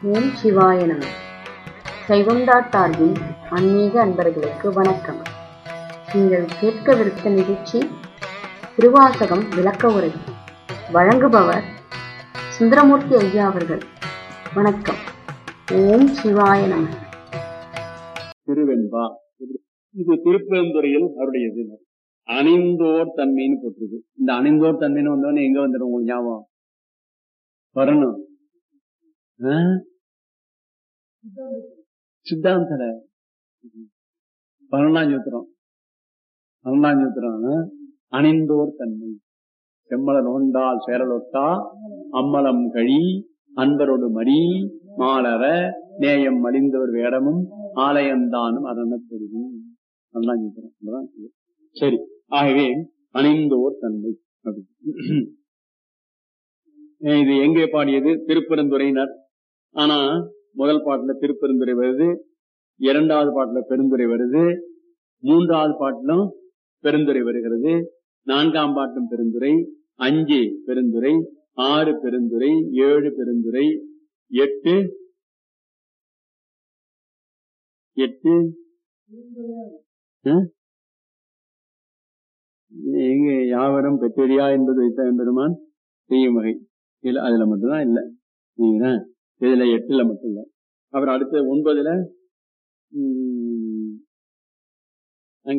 ஓம் சிவாய நம சைவம்டாட் டார்வின் ஆன்மீக அன்பர்களுக்கு வணக்கம் நீங்கள் கேட்கவிருத்த நிகழ்ச்சி திருவாசகம் விளக்க உரை வழங்குபவர் சுந்தரமூர்த்தி ஐயா அவர்கள் வணக்கம் ஓம் சிவாய நம திருவெண்பா இது திருப்பெருந்துறையில் அவருடையது அணிந்தோர் தன்மைன்னு போட்டிருக்கு இந்த அணிந்தோர் தன்மைன்னு வந்தோடனே எங்க வந்துடும் உங்களுக்கு ஞாபகம் வரணும் ஆ? சித்தாந்தல பன்னெண்டாம் சூத்திரம் பன்னெண்டாம் சூத்திரம் ஆ? அணிந்தோர் தன்மை செம்மல நோண்டால் சேரலொட்டா அம்மலம் கழி அன்பரோடு மடி மாலர நேயம் மலிந்தவர் வேடமும் ஆலயந்தானும் அதன தெரியும் பன்னெண்டாம் சூத்திரம் அவ்வளவுதான் இது. சரி ஆகவே அணிந்தோர் தன்மை அப்படி. இது எங்கே பாடியது திருப்பெருந்துறையினர் ஆனா முதல் பாட்டுல திருப்பெருந்துறை வருது இரண்டாவது பாட்டுல பெருந்துறை வருது மூன்றாவது பாட்டிலும் பெருந்துறை வருகிறது நான்காம் பாட்டும் பெருந்துறை அஞ்சு பெருந்துறை ஆறு பெருந்துறை ஏழு பெருந்துறை எட்டு எட்டு ஆ? எங்க யாவரும் பெற்றெரியா என்பது வைத்த பெருமான் செய்யும் வகை இல்ல அதுல மட்டும்தான் இல்ல சரிங்களா? இதுல எட்டுல மட்டும் இல்ல அப்புறம் அடுத்து ஒன்பதுல ம், அங்க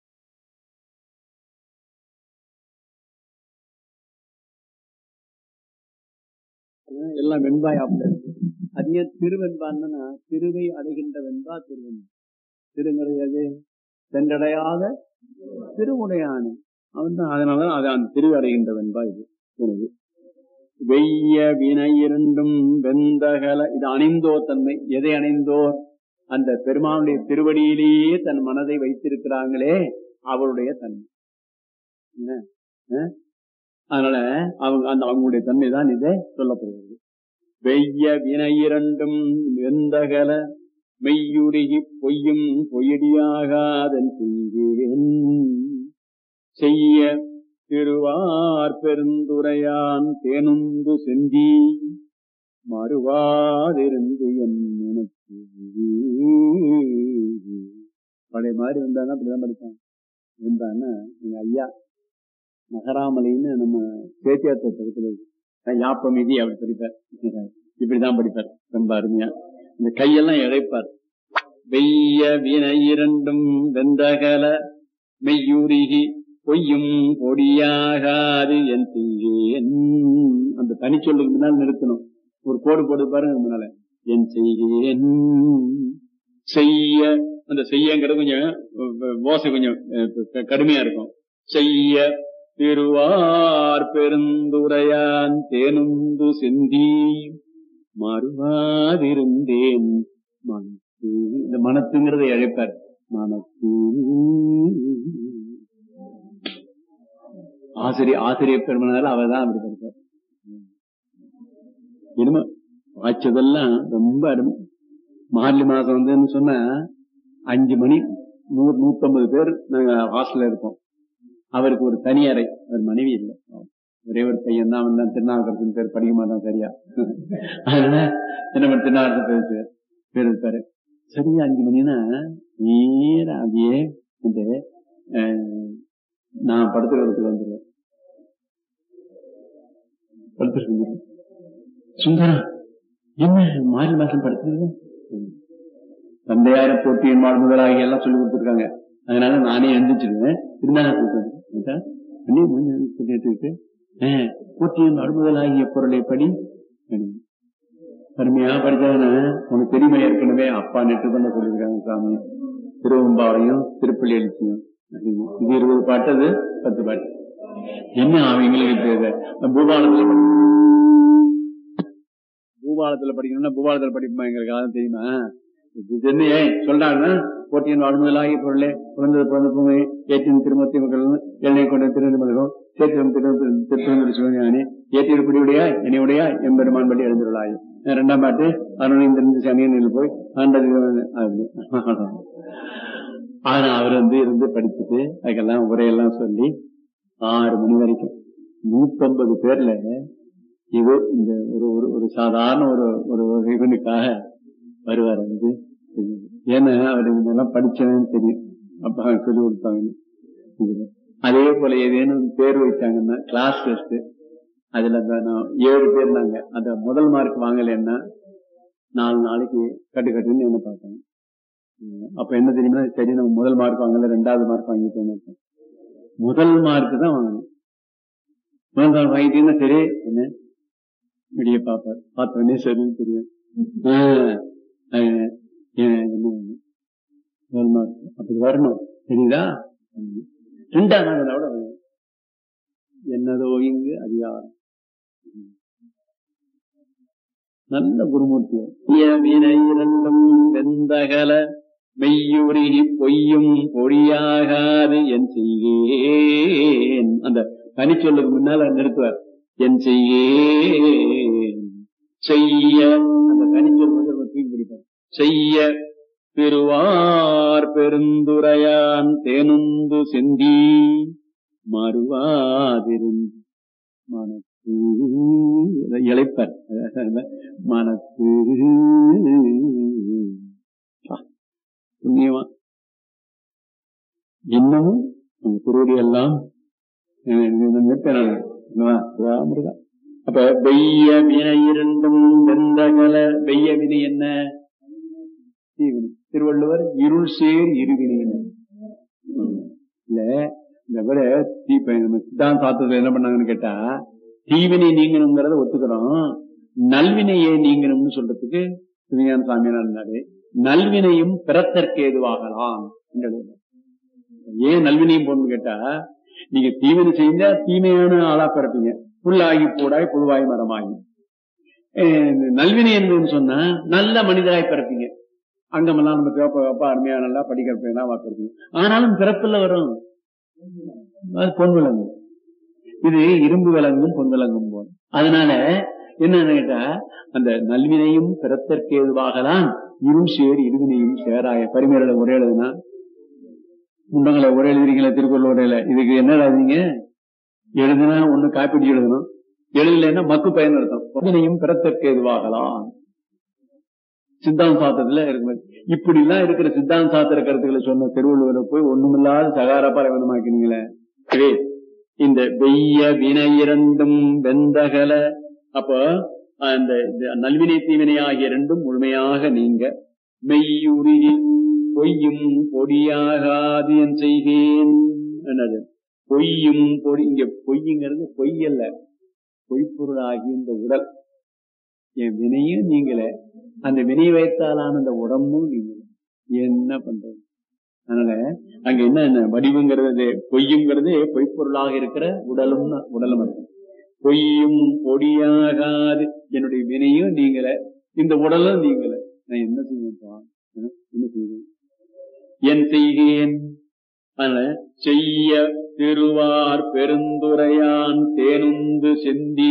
எல்லாம் வெண்பாயாப்புல இருக்கு அது ஏன் திருவெண்பான்னா திருவை அடைகின்ற வெண்பா திருவெண்பா திருங்கிறது சென்றடையாத திருவுடையானு அவன் தான் அதனால அது அந்த திருவை அடைகின்ற வெண்பா இது உனது வெய்ய வினை இரண்டும் வெந்தகல இது அணிந்தோ தன்மை எதை அணிந்தோர் அந்த பெருமானுடைய திருவடியிலேயே தன் மனதை வைத்திருக்கிறாங்களே அவருடைய தன்மை என்ன? அஹ்? அதனால அவங்க அந்த அவங்களுடைய தன்மை தான் இதை சொல்லப்படுகிறது வெய்ய வினை இரண்டும் வெந்தகல மெய்யுருகி பொய்யும் பொய்யடியாகாதன் செய்வேன் செய்ய திருவார் பெருந்துரையான் தேனுந்து செந்தி மறுவாதிருந்து என் உனக்கு பழைய மாதிரி வந்தானா அப்படிதான் படிப்பான் வந்தான்னா எங்க ஐயா நகராமலைன்னு நம்ம சேத்தியாத்த பக்கத்துல இருக்கு. அஹ் யாப்பமிதி அப்படி படிப்பார் இப்படிதான் படிப்பார் ரொம்ப அருமையா இந்த கையெல்லாம் இழைப்பார் வெய்ய வினை இரண்டும் வெந்தகல மெய்யுருகி பொய்யும் பொடியாகாது என் செய்கேன் அந்த தனிச்சொல்லுக்கு முன்னால் நிறுத்தணும் ஒரு கோடு போட்டு பாருங்க முன்னால என் செய்கேன் செய்ய அந்த செய்யங்கிறது கொஞ்சம் அஹ், ஓசை கொஞ்சம் அஹ், க- கடுமையா இருக்கும் செய்ய திருவார் பெருந்துரையான் தேனுந்து செந்தி மறுவாதிருந்தேன் மனத்து இந்த மனத்துங்கிறதை அழைப்பார் மனத்து ஆசிரியர் ஆசிரியர் பெருமனால அவர் தான் அப்படி படிப்பார் இனிமே வாய்ச்சதெல்லாம் ரொம்ப அருமை மார்கழி மாசம் வந்துன்னு சொன்னா அஞ்சு மணி நூறு நூத்தம்பது பேர் நாங்க ஹாஸ்டல்ல இருப்போம் அவருக்கு ஒரு தனி அறை அவர் மனைவி இல்லை ஒரே ஒரு பையன் தான் அவன் தான் திருநாவுக்கரசன் பேர் படிக்க மாட்டான் சரியா அதனால என்ன பண்ண திருநாவுக்கரசன் பேர் பேர் இருப்பாரு சரியா அஞ்சு மணினா நேரா அப்படியே இந்த அஹ், நான் படுத்துக்கிறதுக்கு வந்துடுவேன் படுத்துட்டு வந்துடுவேன். சுந்தரம் என்ன மாறி மாசம் படுத்துக்கிறீங்க தந்தையார போட்டியின் மாடு முதலாகி எல்லாம் சொல்லி கொடுத்துருக்காங்க அதனால நானே எழுந்திரிச்சிருவேன் இருந்தாங்க சொல்லிட்டு போட்டியின் மாடு முதலாகிய பொருளை படி அப்படின்னு. அருமையா படிச்சவன உனக்கு தெரியுமா ஏற்கனவே அப்பா நெட்டு பண்ண சொல்லியிருக்காங்க சாமி திருவம்பாவையும் திருப்பள்ளி எழுச்சியும் அப்படின்னு. இது இருபது பாட்டு அது பத்து பாட்டு என்ன அவங்களுக்கு தெரியுது பூபாலத்துல படி- பூபாலத்துல படிக்கணும்னா பூபாலத்துல படிப்போமா எங்களுக்கு அதான் தெரியுமா இது என்ன ஏன் சொல்றாங்கன்னா போட்டியின் வாழ்முதலாகி பொருளே பிறந்தது பிறந்த பூமி ஏற்றின் திருமத்தி மக்கள் எண்ணெய் கொண்ட திருநெல்மலகம் சேத்திரம் திருத்தொழில் சிவஞானி ஏற்றிருப்படியுடைய என்னையுடைய எம்பெருமான் பள்ளி எழுந்துள்ளாய் ரெண்டாம் பாட்டு அதனால இந்த ரெண்டு சமயங்களில் போய் ஆண்டது அது. ஆனா அவர் வந்து இருந்து படிச்சுட்டு அதுக்கெல்லாம் உரையெல்லாம் சொல்லி ஆறு மணி வரைக்கும் நூத்தம்பது பேர்ல இது இந்த ஒரு ஒரு ஒரு சாதாரண ஒரு ஒரு ஒரு இவனுக்காக வருவார் வந்து ஏன்னா அவருக்கு இதெல்லாம் படிச்சவன்னு தெரியும் அப்ப அவன் சொல்லி கொடுத்தாங்க இதுல. அதே போல ஏதேனும் பேர் வைச்சாங்கன்னா கிளாஸ் டெஸ்ட் அதுல அந்த நான் ஏழு பேர் நாங்க அந்த முதல் மார்க் வாங்கலைன்னா நாலு நாளைக்கு கட்டு கட்டுன்னு என்ன பார்த்தாங்க உம் அப்ப என்ன தெரியுமா சரி நம்ம முதல் மார்க் வாங்கல ரெண்டாவது மார்க் வாங்கிட்டோம் முதல் மார்க் தான் வாங்கணும் முதல் மார்க் வாங்கிட்டீங்கன்னா சரி என்ன விடிய பார்ப்பார் பார்த்த உடனே சரின்னு தெரியும் ஆஹ் ஆஹ் ஏன் என்ன வேணும்? முதல் மார்க் அப்படி வரணும் சரிதா உம். ரெண்டாவது நாள் விட வேணும். என்னதோ இங்கு அதிகாரம் உம். நல்ல குருமூர்த்தி வினை இரண்டும் வெந்தகல மெய்யுருகி பொய்யும் பொழியாகாது என் செய்கேன் அந்த தனிச்சொல்லுக்கு முன்னால நிறுத்துவார் என் செய்கேன் செய்ய அந்த தனிச்சொல் வந்து ரொம்ப தூக்கி பிடிப்பார் செய்ய பெருவார் பெருந்துரையான் தேனுந்து செந்தி மறுவாதிருந்து மனத்து இதை இளைப்பர் மனத்து ஆ, புண்ணியமா இன்னமும் நம்ம திருவடி எல்லாம் முருகா அப்ப வெய்ய வினை இரண்டும் வெந்தகல வெய்ய வினை என்ன தீவினை திருவள்ளுவர் இருள் சேர் இருவினை இல்ல இந்த விட தீ- இப்ப நம்ம சித்தாந்த சாத்திரத்துல என்ன பண்ணாங்கன்னு கேட்டா தீவினை நீங்கணுங்கிறத ஒத்துக்கிறோம் நல்வினையை நீங்கணும்னு சொல்றதுக்கு சிவஞான சாமியார் இருந்தாரு நல்வினையும் பிறத்தற்கு ஏதுவாகலாம் என்றது. ஏன் நல்வினையும் போகணும்னு கேட்டா நீங்க தீவினை செஞ்சா தீமையான ஆளா பிறப்பீங்க புல்லாகி பூடாய் புழுவாய் மரமாகி அஹ் நல்வினை என்பதுன்னு சொன்னா நல்ல மனிதராய் பிறப்பீங்க அங்கமெல்லாம் நம்ம சிவப்ப அப்பா அருமையா நல்லா படிக்கிற பையனா வாப்பிருப்பீங்க ஆனாலும் பிறப்புல வரும் அது பொன் விலங்கு இது இரும்பு விலங்கும் பொன் விலங்கும் போல் அதனால என்னன்னு கேட்டா அந்த நல்வினையும் பிறத்தற்கு ஏதுவாகலாம் இருள் சேர் இருவினையும் சேராய பரிமையில ஒரே எழுதுனா முண்டங்களை ஒரே எழுதுறீங்களா திருக்குறள் உரையில இதுக்கு என்ன எழுதுறீங்க எழுதுனா ஒண்ணு காப்பீடு எழுதணும் எழுதலைன்னா மக்கு பயன் அர்த்தம் நல்வினையும் பிறத்தற்கு ஏதுவாகலாம் சித்தாந்த சாத்திரத்துல இருக்கு இப்படி எல்லாம் இருக்கிற சித்தாந்த சாத்திர கருத்துக்களை சொன்ன திருவள்ளுவரை போய் ஒண்ணுமில்லாத சகாரப்பா வேணுமாக்கினீங்களே சரி இந்த வெய்ய வினை இரண்டும் வெந்தகல அப்ப அந்த இந்த நல்வினை தீவினை ஆகிய இரண்டும் முழுமையாக நீங்க மெய்யுருகி பொய்யும் பொடியாகாது என் செய்கேன் என்னது பொய்யும் பொடி இங்க பொய்யுங்கிறது பொய் அல்ல பொய்ப்பொருளாகி இந்த உடல் என் வினையும் நீங்கள அந்த வினை வைத்தாலான அந்த உடம்பும் நீங்கள என்ன பண்றது அதனால அங்க என்ன என்ன வடிவுங்கிறது பொய்யுங்கிறது பொய்ப்பொருளாக இருக்கிற உடலும் தான், உடலும் அர்த்தம். பொய்யும் பொடியாகாது என்னுடைய வினையும் நீங்கள இந்த உடலும் நீங்கள நான் என்ன செய்வேன்ப்பா என்ன என்ன செய்வேன் என் செய்கேன் அதனால செய்ய திருவார் பெருந்துரையான் தேனுந்து செந்தி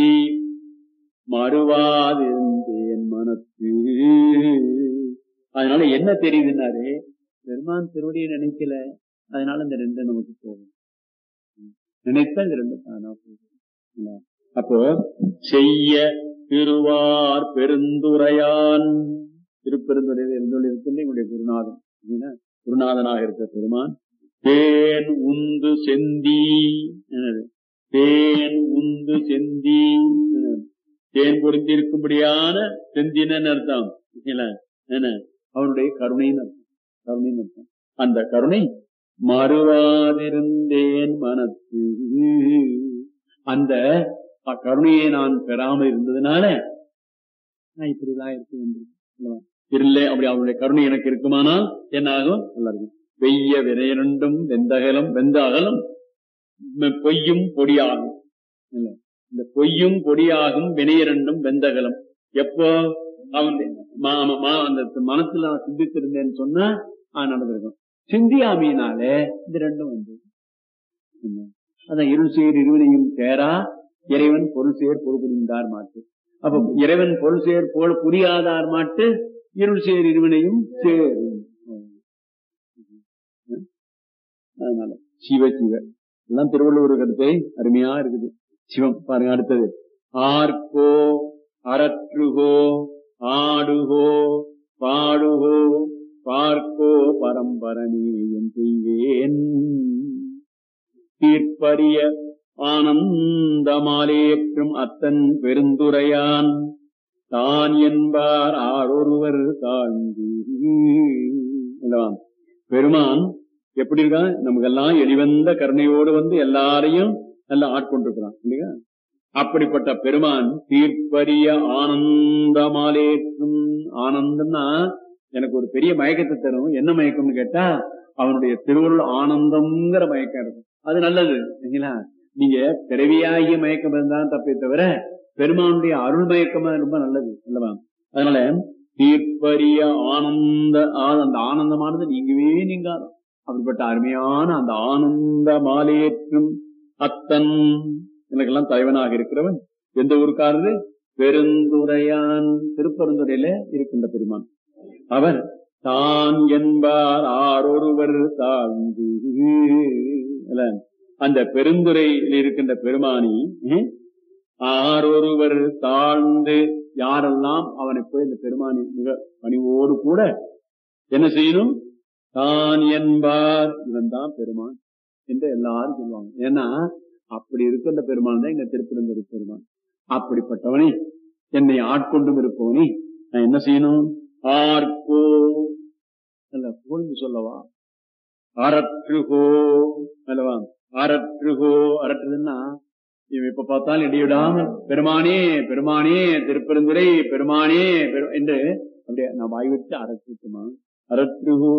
மறுவாதிருந்தேன் மனத்து அதனால என்ன தெரியுதுன்னாரு பெருமான் திருவடியை நினைக்கல அதனால இந்த ரெண்டு நமக்கு போகும் நினைத்தா இந்த ரெண்டு தானா போகும் இல்ல? அப்போ செய்ய திருவார் பெருந்துரையான் திருப்பெருந்துறையில் இருந்தொழி இருக்கின்ற எங்களுடைய குருநாதன் இல்லைங்களா? குருநாதனாக இருக்கிற பெருமான் தேன் உந்து செந்தி என்னது? தேன் உந்து செந்தி என்னது? தேன் பொருந்திருக்கும்படியான செந்தின்னு அர்த்தம் இல்லைங்களா? என்ன அவனுடைய கருணைன்னு அர்த்தம் கருணைன்னு அர்த்தம் அந்த கருணை மறுவாதிருந்தேன் மனத்து அந்த கருணையை நான் பெறாமல் இருந்ததுனால நான் இப்படிதான் இருக்க வேண்டும் அல்லவா? இல்லை அப்படி அவருடைய கருணை எனக்கு இருக்குமானால் என்ன ஆகும் நல்லா இருக்கும் வெய்ய விரையரண்டும் வெந்தகலம் வெந்த அகலம் ம், பொய்யும் பொடியாகும் இல்ல? இந்த பொய்யும் பொடியாகும் வினையரண்டும் வெந்தகலம் எப்போ அவன் மா- மா- மா- அந்த மனசுல நான் சிந்தித்திருந்தேன்னு சொன்னா ஆ, நடந்திருக்கும் சிந்தியாமையினாலே இது ரெண்டும் வந்து என்ன? அதான் இருள் சேர் இருவினையும் சேரா இறைவன் பொருள் சேர் பொருள் புரிந்தார் மாட்டு அப்ப இறைவன் பொருள் சேர் பொருள் புரியாதார் மாட்டு இருள் சேர் இருவினையும் சேரும் அதனால சிவ சிவ எல்லாம் திருவள்ளுவர் கருத்தை அருமையா இருக்குது சிவம் பாருங்க அடுத்தது ஆர்க்கோ அரற்றுகோ ஆடுகோ பாடுகோ பார்க்கோ பரம்பரணி என் செய்வேன் தீர்ப்பரிய ஆனந்தமாலேற்றும் அத்தன் பெருந்துரையான் தான் என்பார் ஆரொருவர் தாழ்ந்து அல்லவா? பெருமான் எப்படி இருக்கான் நமக்கெல்லாம் எளிவந்த கருணையோடு வந்து எல்லாரையும் நல்லா ஆட்கொண்டிருக்கிறான் இல்லையா அப்படிப்பட்ட பெருமான் தீர்ப்பரிய ஆனந்தமாலேற்றும் ஆனந்தம்னா எனக்கு ஒரு பெரிய மயக்கத்தை தரும் என்ன மயக்கம்னு கேட்டா அவனுடைய திருவருள் ஆனந்தம்ங்கிற மயக்கம் இருக்கும் அது நல்லது சரிங்களா நீங்க பிறவியாகிய மயக்கம் இருந்தாலும் தப்பே தவிர பெருமானுடைய அருள் மயக்கமா ரொம்ப நல்லது அல்லவா அதனால தீர்ப்பரிய ஆனந்த ஆ- அந்த ஆனந்தமானது நீங்கவே நீங்காது அப்படிப்பட்ட அருமையான அந்த ஆனந்த மாலேற்றும் அத்தன் எனக்கெல்லாம் தலைவனாக இருக்கிறவன் எந்த ஊருக்காரரு பெருந்துரையான் திருப்பெருந்துறையில இருக்கின்ற பெருமான் அவர் தான் என்பார் ஆரொருவர் தாழ்ந்து இல்ல, அந்த பெருந்துறையில் இருக்கின்ற பெருமானி ம், ஆரொருவர் தாழ்ந்து யாரெல்லாம் அவனை போய் இந்த பெருமானி மிக பணிவோடு கூட என்ன செய்யணும் தான் என்பார் இவன் தான் பெருமான் என்று எல்லாரும் சொல்லுவாங்க ஏன்னா அப்படி இருக்கின்ற பெருமான் தான் இங்க திருப்பெருந்துறை பெருமான் அப்படிப்பட்டவனை என்னை ஆட்கொண்டும் இருப்பவனே நான் என்ன செய்யணும் ஆர்க்கோ அல்ல புகழ்ந்து சொல்லவா அரற்றுகோ அல்லவா அரற்றுகோ அரற்றுதுன்னா இவன் இப்ப பார்த்தாலும் இடையிடாம பெருமானே பெருமானே திருப்பெருந்துரை பெருமானே பெரு- என்று அப்படியே நான் வாய் விட்டு அரற்றுமா அரற்றுகோ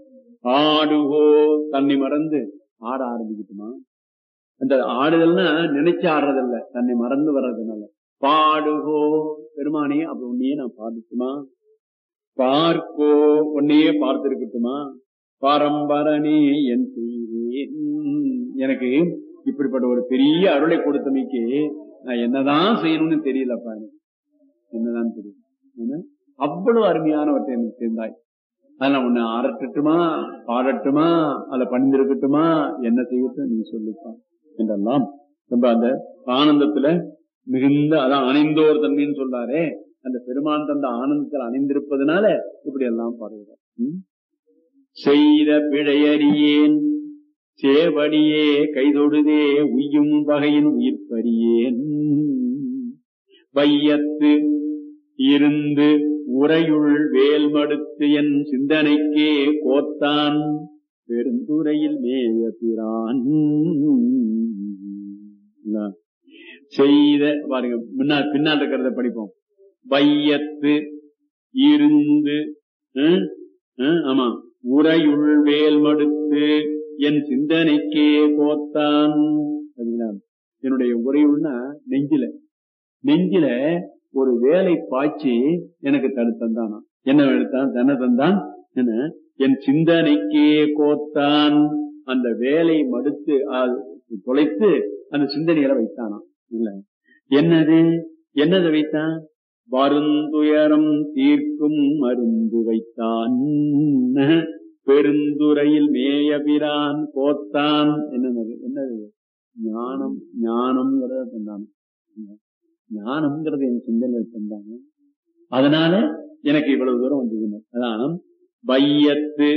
ஆடுகோ தன்னை மறந்து ஆட ஆரம்பிக்கட்டுமா அந்த ஆடுதல்னா நினைச்சு ஆடுறதில்ல தன்னை மறந்து வர்றதுனால பாடுகோ பெருமானே அப்ப உன்னையே நான் பாடட்டுமா பார்க்கோ உன்னையே பார்த்திருக்கட்டுமா பரம்பரணி என் செய்வேன் எனக்கு இப்படிப்பட்ட ஒரு பெரிய அருளை கொடுத்தமைக்கு நான் என்னதான் செய்யணும்னு தெரியலப்பா எனக்கு என்னதான் தெரியும் என்ன? அவ்வளவு அருமையானவற்றை எனக்கு சேர்ந்தாய் அதெல்லாம் உன்னை ஆரட்டட்டுமா பாடட்டுமா அதை பணிந்திருக்கட்டுமா என்ன செய்யட்டும் நீ சொல்லுப்பா என்றெல்லாம் ரொம்ப அந்த ஆனந்தத்துல மிகுந்த அதான் அணிந்தோர் தன்மைன்னு சொல்றாரே அந்த பெருமான் தந்த ஆனந்தத்தில் அணிந்திருப்பதனால இப்படி எல்லாம் பாடுகிறார் ம்? செய்த பிழையறியேன் சேவடியே கைதொடுதே உய்யும் வகையின் உயிர்ப்பறியேன் வையத்து இருந்து உரையுள் வேல்மடுத்து என் சிந்தனைக்கே கோத்தான் பெருந்துரையில் மேய பிரான் என்ன? செய்த பாருங்க முன்னா பின்னால் இருக்கிறத படிப்போம் வையத்து இருந்து ம், ம், ஆமா உரையுள் வேல்மடுத்து என் சிந்தனைக்கே கோத்தான் சரிங்களா? என்னுடைய உரையுள்னா நெஞ்சில நெஞ்சில ஒரு வேலை பாய்ச்சி எனக்கு தடுத்தான் என்ன எடுத்தான் தன்னை தந்தான் என்ன என் சிந்தனைக்கே கோத்தான் அந்த வேலை மடுத்து அது தொலைத்து அந்த சிந்தனையில வைத்தானாம் இல்ல என்னது என்னது வைத்தான் வருந்துயரம் தீர்க்கும் மருந்து வைத்தான் பெருந்துறையில் மேயபிரான் கோத்தான் என்னது என்னது ஞானம் ஞானம்ங்கிறத தந்தான் ஞானம்ங்கிறது என் சிந்தனையில் தந்தாங்க அதனால எனக்கு இவ்வளவு தூரம் வந்ததுன்னு அதான் வையத்து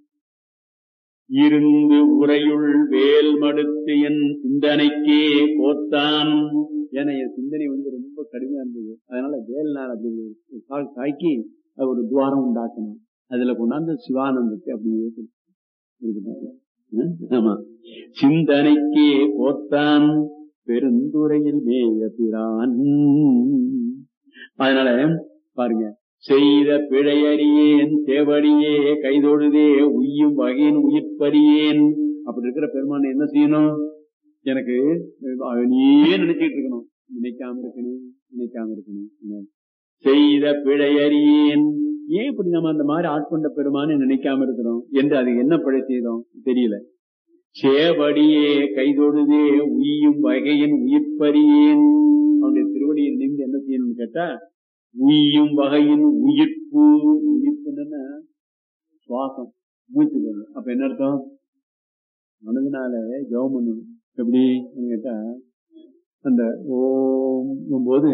இருந்து உரையுள் வேல் மடுத்து என் சிந்தனைக்கே கோத்தான் ஏன்னா என் சிந்தனை வந்து ரொம்ப கடுமையா இருந்தது அதனால வேல் நாள் அப்படி ஒரு கா- காய்க்கி அது ஒரு துவாரம் உண்டாக்கணும் அதுல கொண்டாந்து சிவானந்தத்தை அப்படியே கொடுத்து- கொடுத்துட்டாங்க. ம்? ஆமா சிந்தனைக்கே கோத்தான் பெருந்துறையில் மேய பிரான் அதனால பாருங்க செய்த பிழையறியேன் தேவடியே கைதொழுதே உய்யும் வகையின் உயிர்ப்பறியேன் அப்படி இருக்கிற பெருமான் என்ன செய்யணும் எனக்கு அவனையே நினைச்சிட்டு இருக்கணும் நினைக்காம இருக்கணும் நினைக்காம இருக்கணும் என்ன? செய்த பிழையறியேன் ஏன் இப்படி நம்ம அந்த மாதிரி ஆட்கொண்ட பெருமானை நினைக்காம இருக்கிறோம் என்று அதுக்கு என்ன பிழை செய்தோம் தெரியல சேவடியே கைதொழுதே உய்யும் வகையின் உயிர்ப்பறியேன் அவனுடைய திருவடியில் நின்று என்ன செய்யணும்னு கேட்டா உய்யும் வகையின் உயிர்ப்பு உயிர்ப்பு என்னன்னா சுவாசம் மூச்சு விடணும். அப்ப என்ன அர்த்தம் மனதினால ஜெபம் பண்ணணும் எப்படி கேட்டா அந்த ஓம் போது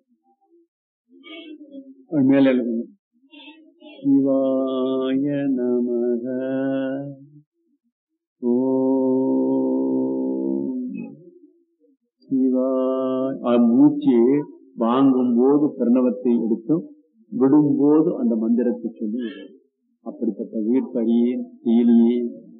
மேல எழுதணும் சிவாய நமக ஓம் சிவாய் மூச்சு வாங்கும் போது பிரணவத்தை எடுத்தும் விடும்போது அந்த மந்திரத்தை சொல்லி விடுறது. அப்படிப்பட்ட உயிர்ப்பறியே செயலியே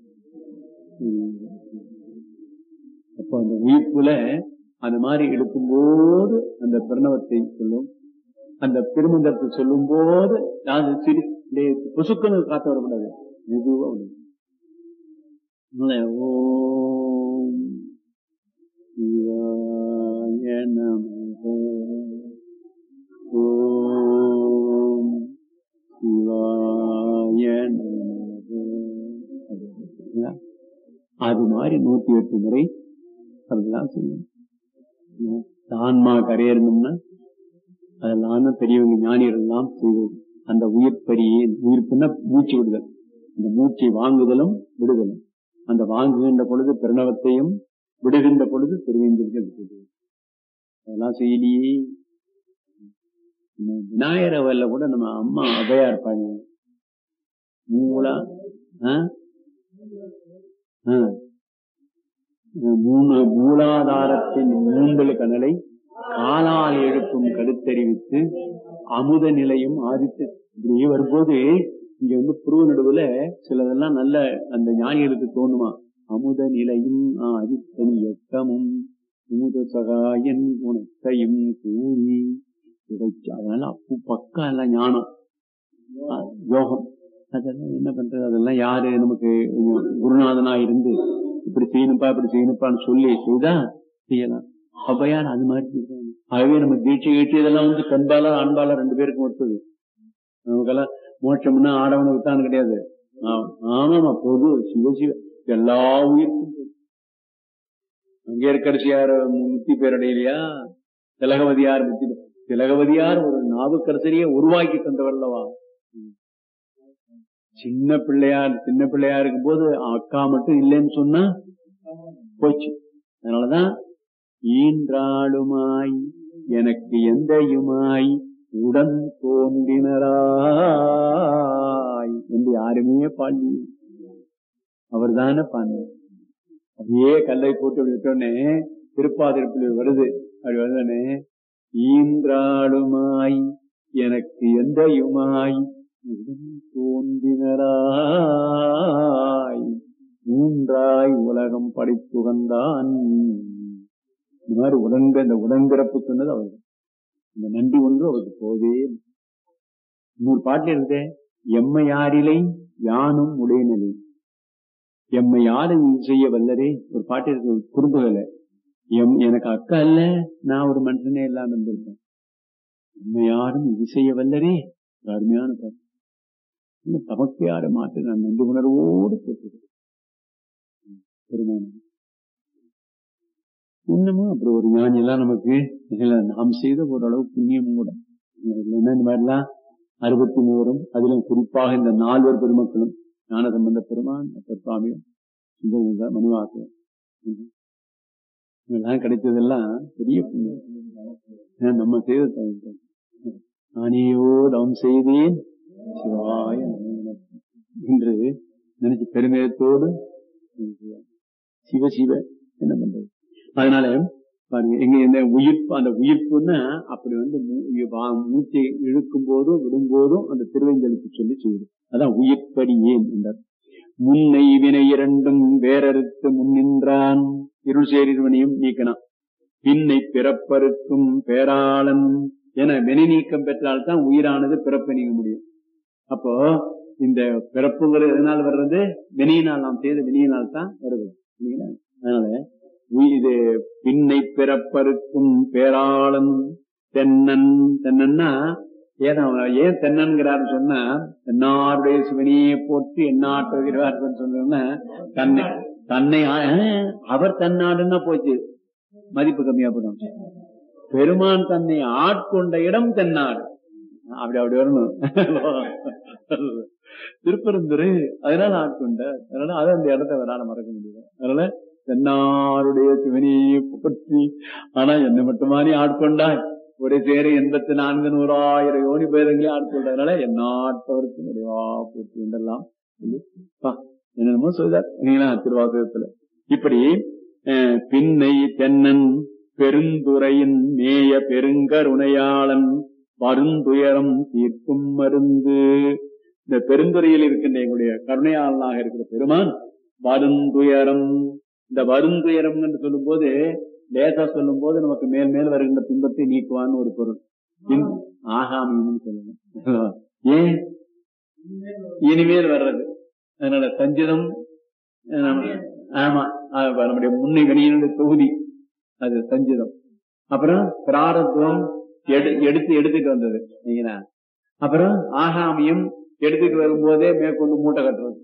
அப்ப அந்த உயிர்ப்புல அந்த மாதிரி எடுக்கும்போது அந்த பிரணவத்தை சொல்லும் அந்த திருமந்திரத்தை சொல்லும் போது நான் சிரி புசுக்குன்னு காத்த வரக்கூடாது மெதுவா விடும். அதனால ஓம் சிவாய நமக ஓம் சிவாய நமக அப்படிங்களா? அது மாதிரி நூத்தி எட்டு முறை அதெல்லாம் செய்யணும் ஆன்மா கரையறணும்னா அதெல்லாம் தான் பெரியவங்க ஞானிகள் எல்லாம் செய்வது அந்த உயிர்ப்பரியே உயிர்ப்புன்னா மூச்சு விடுதல் அந்த மூச்சை வாங்குதலும் விடுதலும் அந்த வாங்குகின்ற பொழுது பிரணவத்தையும் விடுகின்ற பொழுது திருவேந்திரர்கள் அதெல்லாம் செய்யலையே விநாயகர் அவர்ல கூட நம்ம அம்மா அவையா இருப்பாங்க மூலா ஆ? ஆ. மூணு மூலாதாரத்தின் மூன்றல் கனலை காலால் எழுப்பும் கருத்தறிவித்து அமுத நிலையும் ஆதித்து இப்படி வரும்போது இங்க வந்து புருவ நடுவுல சிலதெல்லாம் நல்ல அந்த ஞானிகளுக்கு தோணுமா அமுத நிலையும் ஆதித்தன் இயக்கமும் அமுத சகாயன் குணத்தையும் கூறி கிடைச்சு அதனால அப்பு பக்கா எல்லாம் ஞானம் ஆ, யோகம் அதெல்லாம் என்ன பண்றது அதெல்லாம் யாரு நமக்கு குருநாதனா இருந்து இப்படி செய்யணுப்பா இப்படி செய்யணுப்பான்னு சொல்லி செய்தா செய்யலாம் அப்பயார் அது மாதிரி செய்றாங்க. ஆகவே நம்ம தீட்சை கீட்சை இதெல்லாம் வந்து பெண்பாலா ஆண்பாலா ரெண்டு பேருக்கும் ஒருத்தது நமக்கெல்லாம் மோட்சம்னா ஆடவனுக்கு தான் கிடையாது ஆ- ஆமாமா பொது சிவ சிவ எல்லா உயிருக்கும் பொது. அங்கே இருக்கரசியார் முத்தி பேரடையிலையா திலகவதியார் முத்தி பே- திலகவதியார் ஒரு நாவுக்கரசரியை உருவாக்கி தந்தவர்லவா சின்ன பிள்ளையார் சின்ன பிள்ளையா இருக்கும் போது அக்கா மட்டும் இல்லைன்னு சொன்னா போச்சு அதனாலதான் ஈன்றாளுமாய் எனக்கு எந்தையுமாய் உடன் தோன்றினராய் என்று யாருமே பாடி அவர் தானே பாடினார் அப்படியே கல்லை போட்டு அப்படி விட்டோடனே திருப்பாதிருப்பில் வருது அப்படி வருதானே ஈன்றாளுமாய் எனக்கு எந்தையுமாய் உடன் தோன்றினராய் மூன்றாய் உலகம் படைத்துகந்தான் இந்த மாதிரி உடன்ப இந்த உடன்பிறப்பு சொன்னது அவர் இந்த நன்றி ஒன்று அவருக்கு போவே இல்லை. இன்னொரு பாட்டு இருந்தே எம்மை யாரிலை யானும் உடையநிலை எம்மை யாரும் செய்ய வல்லரே ஒரு பாட்டு இருக்கு குறும்புகளை எம் எனக்கு அக்கா இல்ல நான் ஒரு மனுஷனே இல்லாம இருந்திருப்பேன் எம்மை யாரும் இது செய்ய வல்லரே ஒரு அருமையான பாட்டு இந்த தமக்கு யாரை மாற்று நான் நன்றி உணர்வோடு கேட்டுக்கிறேன் பெருமானம் இன்னமும் அப்புறம் ஒரு ஞானி எல்லாம் நமக்கு இதுல நாம் செய்த ஓரளவு புண்ணியம் கூட இல்லைன்னா இந்த மாதிரிலாம் அறுபத்தி மூவரும் அதிலும் குறிப்பாக இந்த நால்வர் பெருமக்களும் ஞான சம்பந்த பெருமான் அப்பர் சுவாமியும் சுந்தர மணிவாசம் இதெல்லாம் கிடைத்ததெல்லாம் பெரிய புண்ணியம் ஏன்னா நம்ம செய்த தவறு. நானேயோ தவம் செய்தேன் சிவாய நமः என்று நினைச்சு பெருமிதத்தோடு சிவ சிவ என்ன பண்றது அதனால பாருங்க எங்க இந்த உயிர்ப்பு அந்த உயிர்ப்புன்னா அப்படி வந்து மூ- வா- மூச்சை இழுக்கும் போதும் விடும் போதும் அந்த திருவேந்தலுக்கு சொல்லி செய்யுது அதான் உயிர்ப்படி ஏன் என்றார் முன்னை வினை இரண்டும் வேறறுத்து முன்னின்றான் இருள் சேரிவனையும் நீக்கினான் பின்னை பிறப்பறுக்கும் பேராளன் என வினை நீக்கம் பெற்றால்தான் உயிரானது பிறப்பை நீங்க முடியும் அப்போ இந்த பிறப்புங்கிறது எதனால் வர்றது வினையினால் நாம் செய்த வினையினால் தான் வருது இல்லைங்களா? அதனால உயி- இது பின்னை பிறப்பறுக்கும் பேராளன் தென்னன் தென்னன்னா ஏன் அவன் ஏன் தென்னன்கிறாரு சொன்னா தென்னாருடைய சிவனியை போற்றி எண்ணாற்றுகிறார்கள் சொன்னா தன்னை தன்னை ஆ- அவர் தன்னாடுன்னா போச்சு மதிப்பு கம்மியா போடும் பெருமான் தன்னை ஆட்கொண்ட இடம் தென்னாடு அப்படி அப்படி வரணும் திருப்பெருந்துரு அதனால ஆட்கொண்ட அதனால அதை அந்த இடத்த வரால மறக்க முடியல அதனால தென்னாருடைய சிவனையை பற்றி ஆனா என்னை மட்டுமா நீ ஆட்கொண்டாய் ஒரு சேர எண்பத்தி நான்கு நூறாயிரம் யோனி பேதங்களே ஆட்கொண்டதுனால எந்நாட்டவருக்கு நிறைவா போற்றி என்றெல்லாம் சொல்லி, பா, என்னென்னமோ சொல்றார் இல்லைங்களா திருவாசகத்துல இப்படி அஹ், பின்னை தென்னன் பெருந்துறையின் மேய பெருங்கருணையாளன் வருந்துயரம் தீர்க்கும் மருந்து இந்த பெருந்துறையில் இருக்கின்ற எங்களுடைய கருணையாளனாக இருக்கிற பெருமான் வருந்துயரம் இந்த வருந்துயரம் என்று சொல்லும் போது லேசா சொல்லும் போது நமக்கு மேல் மேல் வருகின்ற துன்பத்தை நீக்குவான்னு ஒரு பொருள் பின் ஆகாமின்னு சொல்லணும் ஏன் இனிமேல் வர்றது அதனால சஞ்சிதம் அஹ், நம்ம- ஆமா அது நம்முடைய முன்னை வினையினுடைய தொகுதி அது சஞ்சிதம் அப்புறம் பிராரத்துவம் எடு- எடுத்து எடுத்துட்டு வந்தது சரிங்களா அப்புறம் ஆகாமியம் எடுத்துட்டு வரும்போதே மேற்கொண்டு மூட்டை கட்டுறது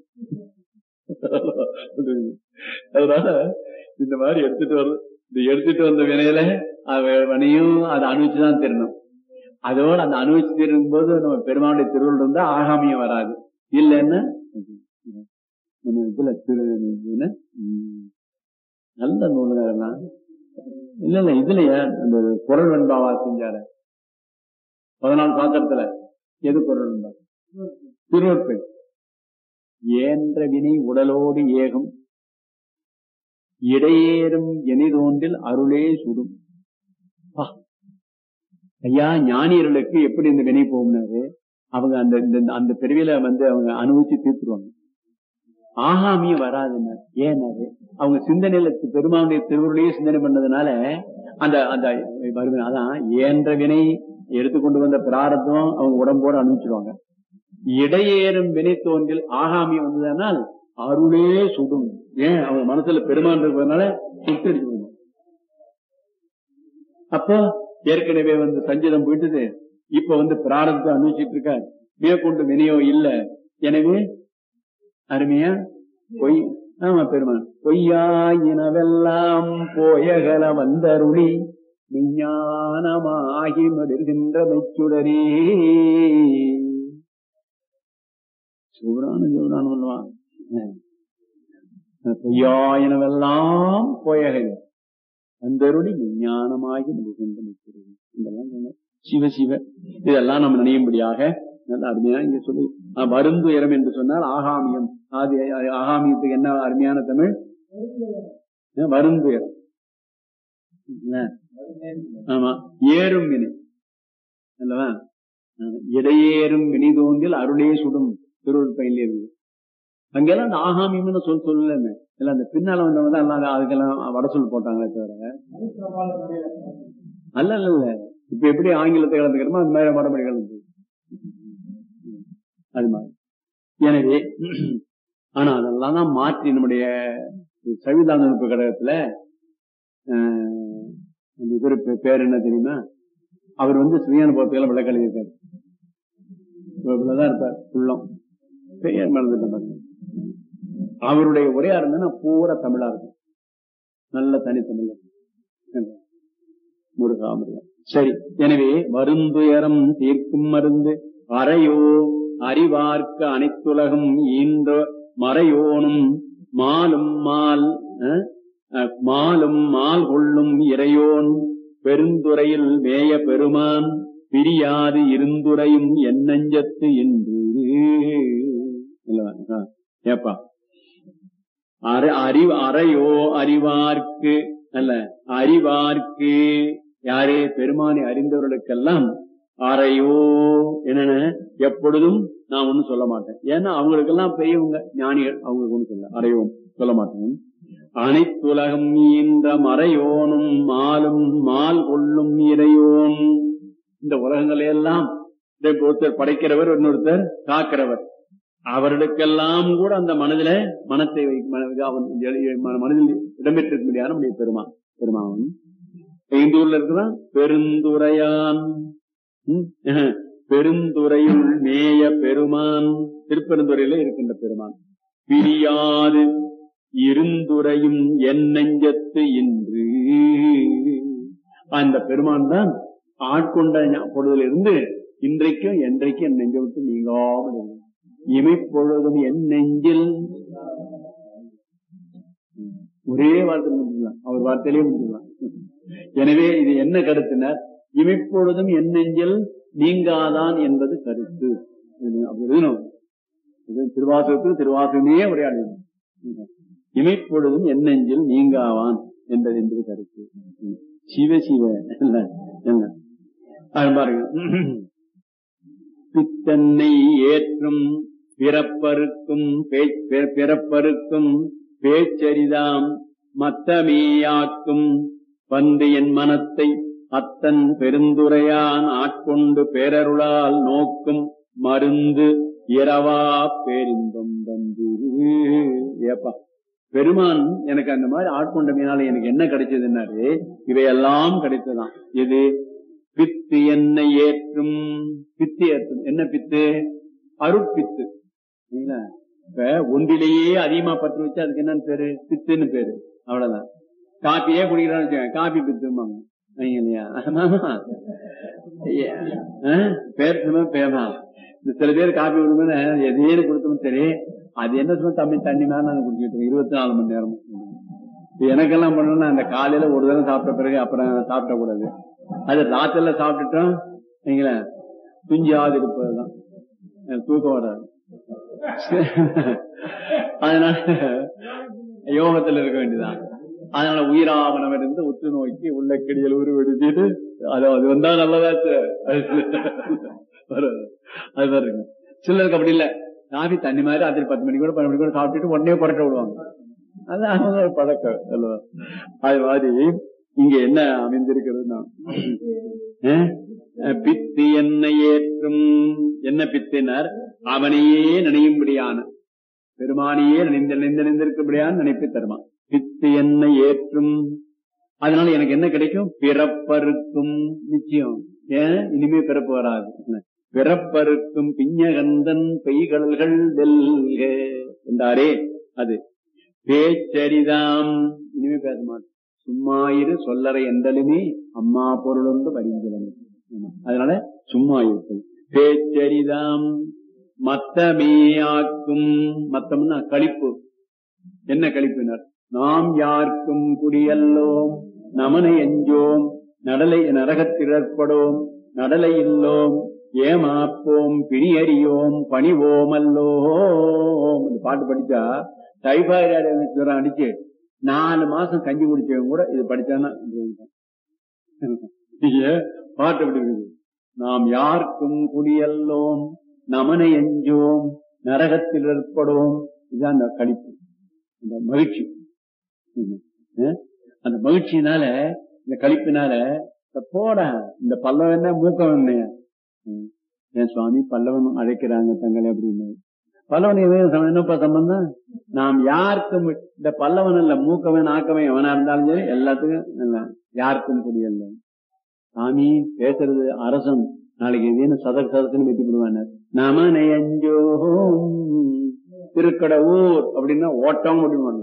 அதனால இந்த மாதிரி எடுத்துட்டு வர்றது இந்த எடுத்துட்டு வந்த வினையில அவ வினையும் அதை அனுபவிச்சுதான் தெரியணும் அதோட அந்த அனுபவிச்சு தெரியும் போது நம்ம பெருமாளுடைய திருவள்ளுவர் இருந்தா ஆகாமியம் வராது இல்லைன்னா நம்ம இதுல திரு என்ன? ம், நல்ல நூலுங்க அதெல்லாம் இல்ல இல்ல இதுலயா அந்த குரல் வெண்பாவா செஞ்சாரு பதினாலு பாத்திரத்துல எது குரல் வெண்பா திருவற்பை ஏன்ற வினை உடலோடு ஏகம் இடையேறும் எனிதோன்றில் அருளே சுடும் பா. ஐயா ஞானியர்களுக்கு எப்படி இந்த வினை போகும்னாரு அவங்க அந்த இந்த- அந்த பிரிவில வந்து அவங்க அனுபவிச்சு தீர்த்துருவாங்க ஆகாமியம் வராதுன்னு ஏன்னாரு அவங்க சிந்தனையில பெருமானுடைய திருவுருளையே சிந்தனை பண்ணதுனால அந்த அந்த வருவன அதான் ஏன்ற வினை எடுத்துக்கொண்டு வந்த பிராரத்தம் அவங்க உடம்போட அனுப்பிச்சிருவாங்க இடையேறும் வினை தோன்றில் ஆகாமியம் வந்ததனால் அருளே சுடும் ஏன் அவங்க மனசுல பெருமான் இருக்கிறதுனால சுட்டடிச்சு அப்போ ஏற்கனவே வந்து சஞ்சீதம் போயிட்டது இப்ப வந்து பிராரத்தை அனுப்பிச்சிட்டு இருக்கார் மேற்கொண்டு வினையோ இல்ல எனவே அருமையா பொய் ஆமா பெருமான் பொய்யாயினவெல்லாம் போயகல வந்தருளி விஞ்ஞானமாகி மடிர்கின்ற மெச்சுடரே சிவரான சிவரான சொல்லுவான் பொய்யாயினவெல்லாம் போயகல வந்தருளி விஞ்ஞானமாகி மடிர்கின்ற மெச்சுடரே இதெல்லாம் சொன்ன சிவ சிவ இதெல்லாம் நம்ம நினையும்படியாக நல்ல அருமையா இங்க சொல்லி ஆஹ், வருந்துயரம் என்று சொன்னால் ஆகாமியம் அது ஆகாமியத்துக்கு என்ன அருமையான தமிழ் அஹ், வருந்துயரம் என்ன? ஆமா ஏறும் வினை அல்லவா அஹ், இடையேறும் வினை தோன்றில் அருளே சுடும் திருவள்ளுவர் பயில இருக்கு அங்கெல்லாம் அந்த ஆகாமியம்னு சொல் சொல்லல இல்ல அந்த பின்னால வந்தவங்க தான் எல்லாம் அதுக்கெல்லாம் வட சொல் போட்டாங்களே தவிர அல்ல அல்ல இல்ல இப்ப எப்படி ஆங்கிலத்தை கலந்துக்கிறோமோ அந்த மாதிரி வடமொழி கலந்து அது மாதிரி எனவே ஆனா அதெல்லாம் தான் மாற்றி நம்முடைய சவிதான நுட்பு கடகத்துல ஆஹ், அந்த இவரு பே- பேர் என்ன தெரியுமா அவர் வந்து சுயானுபவத்துக்கெல்லாம் விளக்க எழுதியிருக்காரு இவ்வளவுதான் இருப்பார் உள்ளம் பெயர் மறந்துட்டேன் பாருங்க. அவருடைய உரையா இருந்தா பூரா தமிழா இருக்கும் நல்ல தனித்தமிழ் முருகா முருகா சரி எனவே வருந்துயரம் தீர்க்கும் மருந்து அறையோ அறிவார்க்க அனைத்துலகம் ஈன்ற மறையோனும் மாலும் மால் அஹ், அஹ், மாலும் மால் கொள்ளும் இறையோன் பெருந்துறையில் மேய பெருமான் பிரியாது இருந்துரையும் என்னஞ்சத்து என்று இல்லவா? ஆ, ஏப்பா அற- அறிவு அறையோ அறிவார்க்கு அல்ல அறிவார்க்கு யாரே பெருமானை அறிந்தவர்களுக்கெல்லாம் அறையோ என்னென்ன எப்பொழுதும் நான் ஒண்ணும் சொல்ல மாட்டேன் ஏன்னா அவங்களுக்கெல்லாம் பெரியவங்க ஞானிகள் அவங்களுக்கு ஒண்ணும் சொல்ல அறையோம் சொல்ல மாட்டேன் அனைத்துலகம் ஈன்ற மறையோனும் மாலும் மால் கொள்ளும் இறையோன் இந்த உலகங்களை எல்லாம் இதை ஒருத்தர் படைக்கிறவர் இன்னொருத்தர் காக்கிறவர் அவர்களுக்கெல்லாம் கூட அந்த மனதில மனத்தை வை- மன- அவன் எ- மன- மனதில் இடம்பெற்றிருக்க முடியாது நம்முடைய பெருமான் பெருமான் ஐந்தூர்ல இருக்கிறான் பெருந்துரையான் ம், அஹ், பெருந்துறையுள் மேய பெருமான் திருப்பெருந்துறையில இருக்கின்ற பெருமான் பிரியாது இருந்துரையும் என் நெஞ்சத்து இன்று அந்த பெருமான் தான் ஆட்கொண்ட ஞா- பொழுதிலிருந்து இன்றைக்கும் என்றைக்கும் என் நெஞ்சை விட்டு நீங்காமல் இருக்கு. இமைப்பொழுதும் என் நெஞ்சில் ஒரே வார்த்தை முடிச்சுக்கலாம் அவர் வார்த்தையிலேயே முடிச்சுக்கலாம் எனவே இது என்ன கருத்துனர் இமைப்பொழுதும் என் நெஞ்சில் நீங்காதான் என்பது கருத்து இது அப்படி எழுதணும் இது திருவாசகத்துக்கு திருவாசகமே உரையாடு இமைப்பொழுதும் என் நெஞ்சில் நீங்காவான் என்பது என்பது கருத்து சிவ சிவ இல்ல இல்ல அது பாருங்க பித்தன்னை ஏற்றும் பிறப்பருக்கும் பே- பே- பிறப்பருக்கும் பேச்சரிதாம் மத்தமேயாக்கும் வந்து என் மனத்தை அத்தன் பெருந்துரையான் ஆட்கொண்டு பேரருளால் நோக்கும் மருந்து இரவா பேரின்பம் வந்து ஏப்பா பெருமான் எனக்கு அந்த மாதிரி ஆட்கொண்டமையினால எனக்கு என்ன கிடைச்சதுன்னாரு இவையெல்லாம் கிடைத்ததாம் எது பித்து என்னை ஏற்றும் பித்து ஏற்றும் என்ன பித்து அருட்பித்து சரிங்களா? இப்ப ஒன்றிலேயே அதிகமா பற்று வச்சு அதுக்கு என்னன்னு பேரு பித்துன்னு பேரு அவ்வளவுதான் காப்பியே குடிக்கிறான்னு வச்சுக்கோங்க, காப்பி பித்தும்பாங்க சரிங்க இல்லையா ஆமா. ஐயா, ஆ? பேர் சும்மா பேமா இந்த சில பேர் காப்பி கொடுக்குன்னு எதையும் கொடுத்தோம் சரி அது என்ன சும்மா தமிழ் தண்ணி மேல நாங்க குடிச்சிட்டு இருக்கோம் இருபத்தி நாலு மணி நேரம் எனக்கெல்லாம் பண்ணணும்னா அந்த காலையில ஒரு தடவை சாப்பிட்ட பிறகு அப்புறம் சாப்பிட கூடாது அது ராத்திரில சாப்பிட்டுட்டோம் நீங்களே துஞ்சாது இருப்பதுதான் எனக்கு தூக்கம் வராது அதனால யோகத்துல இருக்க வேண்டியதான் அதனால உயிராவணம் இருந்து உற்று நோக்கி உள்ள கிடியல் உருவெடுத்திட்டு அது அது வந்தா நல்லதாச்சு வரும். அது பாருங்க சிலருக்கு அப்படி இல்ல காஃபி தண்ணி மாதிரி ராத்திரி பத்து மணி கூட பன்னெண்டு மணி கூட சாப்பிட்டுட்டு உடனே புரட்ட விடுவாங்க அது அவங்க ஒரு பழக்கம் அல்லவா அது மாதிரி இங்க என்ன அமைந்திருக்கிறதுனா அஹ், பித்து என்னை ஏற்றும் என்ன பித்தினர் அவனையே நினையும்படியான பெருமானியே நினைந்து நினைந்து நினைந்திருக்கும்படியான நினைப்பு தருமான் பித்து என்னை ஏற்றும் அதனால எனக்கு என்ன கிடைக்கும் பிறப்பருக்கும் நிச்சயம் ஏன் இனிமே பிறப்பு வராது பிறப்பருக்கும் பிஞ்சகந்தன் பெய்கடல்கள் வெல்க என்றாரே அது பேச்சரிதாம் இனிமே பேச மாட்டேன் சும்மா இரு சொல்லறை என்றலுமே அம்மா பொருளொன்று பரிந்துள்ளன அதனால சும்மா இருப்பது பேச்சரிதாம் மத்தமேயாக்கும் மத்தம்னா கழிப்பு என்ன கழிப்பினர் நாம் யாருக்கும் குடியல்லோம் நமனை எஞ்சோம் நடலை நரகத்திறற்படோம் நடலை இல்லோம் ஏமாப்போம் பிணியறியோம் பணிவோம் அல்லோம் இந்த பாட்டு படிச்சா டைபாய்டு ஜுரம் அடிச்சு நாலு மாசம் கஞ்சி குடிச்சவங்க கூட இது படிச்சானா இங்க பாட்டு எப்படி இருக்குது நாம் யாருக்கும் குடியல்லோம் நமனை எஞ்சோம் நரகத்தில் ஏற்படுவோம் இதுதான் அந்த கழிப்பு இந்த மகிழ்ச்சி அஹ் அந்த மகிழ்ச்சியினால இந்த கழிப்பினால இந்த போடா இந்த பல்லவன் என்ன மூக்கம் என்ன ம். என் சுவாமி பல்லவன் அழைக்கிறாங்க தங்களை அப்படின்னு பல்லவன் எதுவும் சம்ம- என்னப்பா சம்பந்தம் நாம் யாருக்கும் இந்த பல்லவன் இல்ல மூக்கவன் ஆக்கவன் எவனா இருந்தாலும் சரி எல்லாத்துக்கும் இல்ல, யாருக்கும் புரியல சாமி பேசுறது அரசன் நாளைக்கு எதேன்னு சதக் சதக்குன்னு வெட்டி விடுவாங்க நமனை அஞ்சோம் திருக்கடவுர் அப்படின்னா ஓட்டம் அப்படிவாங்க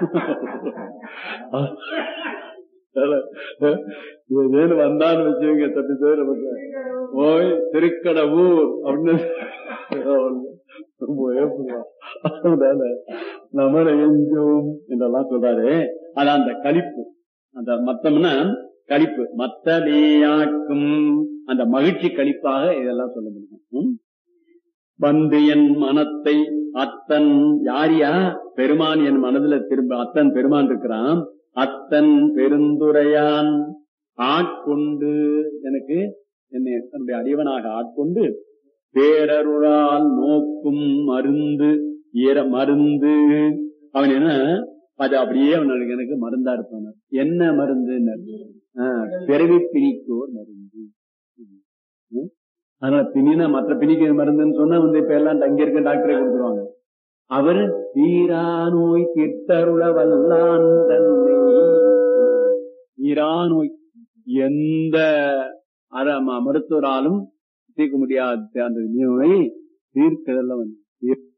ஏதேன்னு வந்தான்னு வச்சுங்க தப்பி பேர் நமக்கு ஓய் திருக்கடவுர் அப்படின்னு ரொம்ப ஏப்புவான். அதனால நமனை எஞ்சோம் என்றெல்லாம் சொல்றாரு அது அந்த கழிப்பு அந்த மத்தம்னா கழிப்பு மத்தமேயாக்கும் அந்த மகிழ்ச்சி கழிப்பாக இதெல்லாம் சொல்ல முடியும் ம்? வந்து என் மனத்தை அத்தன் யாரியா பெருமான் என் மனதுல திரும்ப அத்தன் பெருமான் இருக்கிறான் அத்தன் பெருந்துரையான் ஆட்கொண்டு எனக்கு என்னை தன்னுடைய அடியவனாக ஆட்கொண்டு பேரருளால் நோக்கும் மருந்து ஈர மருந்து அவன் என்ன அது அப்படியே அவனுக்கு எனக்கு மருந்தா இருப்பான் என்ன மருந்து பிறவி பிணிக்கோர் மருந்து ம்? அதனால பிணினா மற்ற பிணிக்கு மருந்துன்னு சொன்னா வந்து இப்ப எல்லாம் அங்க இருக்க டாக்டரே கொடுத்துருவாங்க அவர் தீரா நோய் தீர்த்தருள வல்லான் தன்னை தீரா நோய் எந்த அர- ம- மருத்துவராலும் தீர்க்க முடியாத அந்த நோயை தீர்க்கதல்ல வந்து தீர்க்க